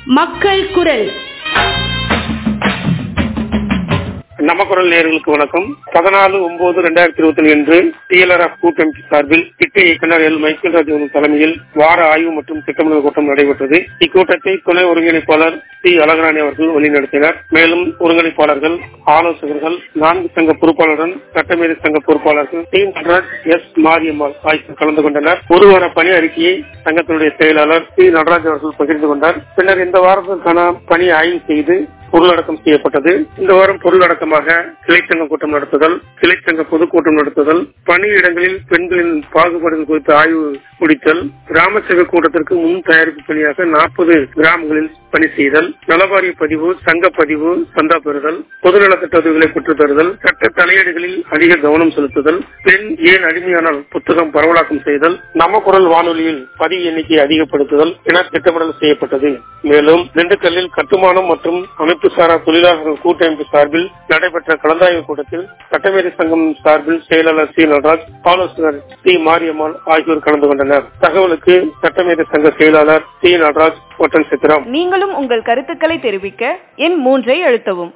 மக்கள் குரல் நம்ம குரல் நேயர்களுக்கு வணக்கம் பதினாலு ஒன்பது ரெண்டாயிரத்தி இருபத்தி ஒன்று என்று டிஎல்ஆர்எஃப் கூட்டமைப்பு சார்பில் திட்ட இயக்குநர் எல் மைக்கேல் ராஜ் அவர்கள் தலைமையில் வார ஆய்வு மற்றும் திட்டமிடல் கூட்டம் நடைபெற்றது இக்கூட்டத்தை துணை ஒருங்கிணைப்பாளர் சி அழகராணி அவர்கள் வழிநடத்தினர் மேலும் ஒருங்கிணைப்பாளர்கள் ஆலோசகர்கள் நான்கு சங்க பொறுப்பாளருடன் சட்டமேதை சங்க பொறுப்பாளர்கள் டி நடராஜ் எஸ் மாரியம்மாள் ஆகியோர் கலந்து கொண்டனர் ஒரு வார பணி அறிக்கையை சங்கத்தினுடைய செயலாளர் சி நடராஜ் அவர்கள் பகிர்ந்து கொண்டார் பின்னர் இந்த வாரத்திற்கான பணி ஆய்வு செய்து பொருளடக்கம் செய்யப்பட்டது இந்த வாரம் பொருளடக்கமாக கிளைச்சங்க கூட்டம் நடத்துதல் கிளைச்சங்க பொதுக்கூட்டம் நடத்துதல் பணியிடங்களில் பெண்களின் பாகுபாடுகள் குறித்து ஆய்வு முடித்தல் கிராம சேவை கூட்டத்திற்கு முன் தயாரிப்பு பணியாக நாற்பது கிராமங்களில் பணி செய்தல் நலவாரிய பதிவு சங்க பதிவு சந்தா பெறுதல் பொதுநலத்திட்ட உதவிகளை பெற்றுத் தருதல் சட்ட தலையீடுகளில் அதிக கவனம் செலுத்துதல் பெண் ஏன் அடிமையானால் புத்தகம் பரவலாக்கம் செய்தல் நம்ம குரல் வானொலியில் பதிவு எண்ணிக்கையை அதிகப்படுத்துதல் என திட்டமிடல் செய்யப்பட்டது மேலும் திண்டுக்கல்லில் கட்டுமானம் மற்றும் அமைப்பு சாரா தொழிலாளர்கள் கூட்டமைப்பு சார்பில் நடைபெற்ற கலந்தாய்வு கூட்டத்தில் சட்டமேதை சங்கம் சார்பில் செயலாளர் சி நடராஜ் ஆலோசகர் சி மாரியம்மாள் ஆகியோர் கலந்து கொண்டனர் தகவலுக்கு சட்டமேதை சங்க செயலாளர் சி நடராஜ் ஒட்டன் சித்திரம் நீங்களும் உங்கள் கருத்துக்களை தெரிவிக்க எண் மூன்றை அழுத்தவும்